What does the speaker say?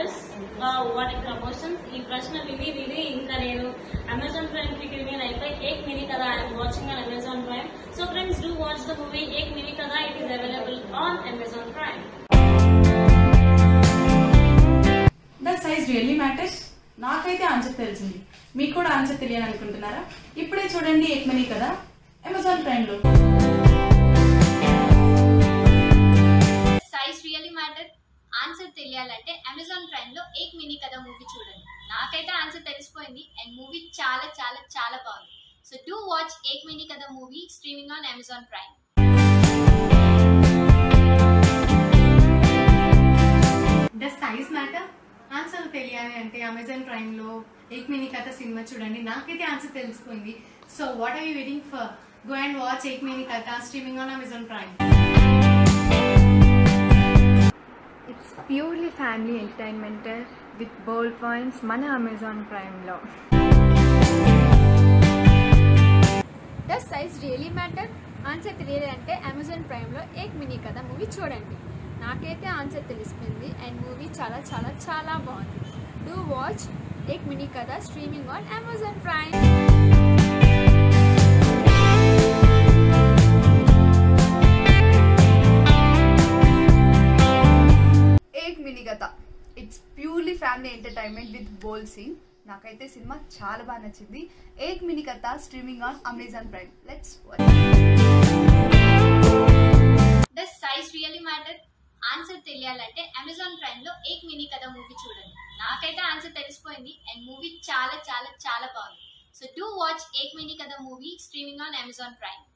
matters వాటి promotions ఈ ప్రశ్న విని విని ఇంకా నేను అమెజాన్ ప్రైమ్ కి రిలీజ్ అయిపోయి ఏక్ మినీ కదా I'm watching on Amazon Prime so friends do watch the movie Ek Mini కదా it is available on Amazon Prime the size really matters నాకైతే ఆన్సర్ తెలిసింది మీకు కూడా ఆన్సర్ తెలియని అనుకుంటున్నారా ఇప్పుడే చూడండి ఏకమని కదా అమెజాన్ ప్రైమ్ లో సైజ్ రియల్లీ మ్యాటర్ ఆన్సర్ తెలియాలంటే అమెజాన్ ప్రైమ్ లో ఏక్ మినీ కథ మూవీ చూడండి నాకైతే ఆన్సర్ తెలిసిపోయింది అండ్ మూవీ చాలా చాలా చాలా బాగుంది so do watch Ek Mini Katha movie streaming on Amazon Prime the size matter answer తెలియాలి అంటే అమెజాన్ ప్రైమ్ లో ఏక్ మినీ కథ సినిమా చూడండి నాకైతే ఆన్సర్ తెలిసిపోయింది so what are you waiting for go and watch Ek Mini Katha streaming on Amazon Prime it's purely family entertainment with bold points మన Amazon ప్రైమ్లో the size really matter answer తెలియాలంటే అమెజాన్ ప్రైమ్లో Ek Mini Katha movie చూడండి నాకైతే ఆన్సర్ తెలిసిపోయింది అండ్ మూవీ చాలా చాలా చాలా బాగుంది do watch Ek Mini Katha streaming on Amazon Prime Ek Mini Katha it's purely family entertainment with bold scene నాకైతే సినిమా చాలా బాగా నచ్చింది Ek Mini Katha streaming on Amazon Prime let's the size really matter answer తెలియాలంటే అమెజాన్ ప్రైమ్ లో ఏక్ మినీ కథ మూవీ చూడండి నాకైతే ఆన్సర్ తెలిసిపోయింది అండ్ మూవీ చాలా చాలా చాలా బాగుంది so do watch Ek Mini Katha movie streaming on Amazon prime